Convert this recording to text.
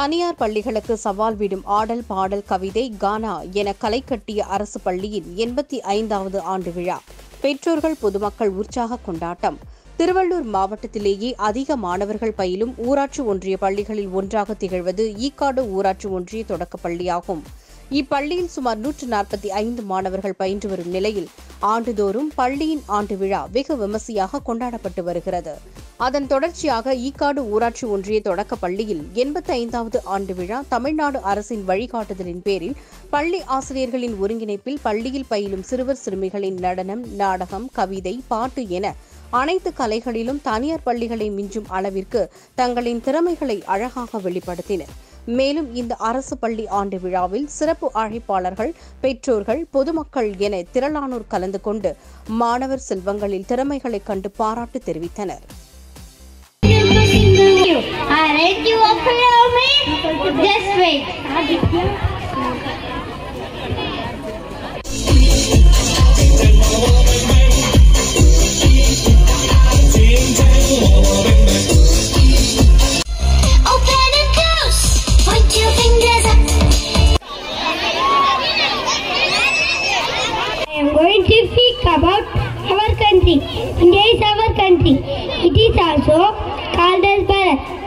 தனியார் பள்ளிகளுக்கு சவால் விடும் ஆடல் பாடல் கவிதை கானா என களை கட்டிய அரசு பள்ளியின் எண்பத்தி ஐந்தாவது ஆண்டு விழா பெற்றோர்கள் பொதுமக்கள் உற்சாக கொண்டாட்டம் திருவள்ளூர் மாவட்டத்திலேயே அதிக மாணவர்கள் பயிலும் ஊராட்சி ஒன்றிய பள்ளிகளில் ஒன்றாக திகழ்வது ஈக்காடு ஊராட்சி ஒன்றிய தொடக்கப் பள்ளியாகும் இப்பள்ளியில் சுமார் நூற்று நாற்பத்தி ஐந்து மாணவர்கள் பயின்று வரும் நிலையில் ஆண்டுதோறும் பள்ளியின் ஆண்டு விழா வெகு விமர்சையாக கொண்டாடப்பட்டு வருகிறது அதன் தொடர்ச்சியாக ஈக்காடு ஊராட்சி ஒன்றிய தொடக்க பள்ளியில் எண்பத்தி ஐந்தாவது ஆண்டு விழா தமிழ்நாடு அரசின் வழிகாட்டுதலின் பேரில் பள்ளி ஆசிரியர்களின் ஒருங்கிணைப்பில் பள்ளியில் பயிலும் சிறுவர் சிறுமிகளின் நடனம் நாடகம் கவிதை பாட்டு என அனைத்து கலைகளிலும் தனியார் பள்ளிகளை மிஞ்சும் அளவிற்கு தங்களின் திறமைகளை அழகாக வெளிப்படுத்தினர் மேலும் இந்த அரசு பள்ளி ஆண்டு விழாவில் சிறப்பு அழைப்பாளர்கள் பெற்றோர்கள் பொதுமக்கள் என திரளானோர் கலந்து கொண்டு மாணவர் செல்வங்களின் திறமைகளைக் கண்டு பாராட்டு தெரிவித்தனர் Alright, you up for me? Just wait. Open and close. Point your fingers up. I am going to speak about our country. India is our country. It is also called as Bharat.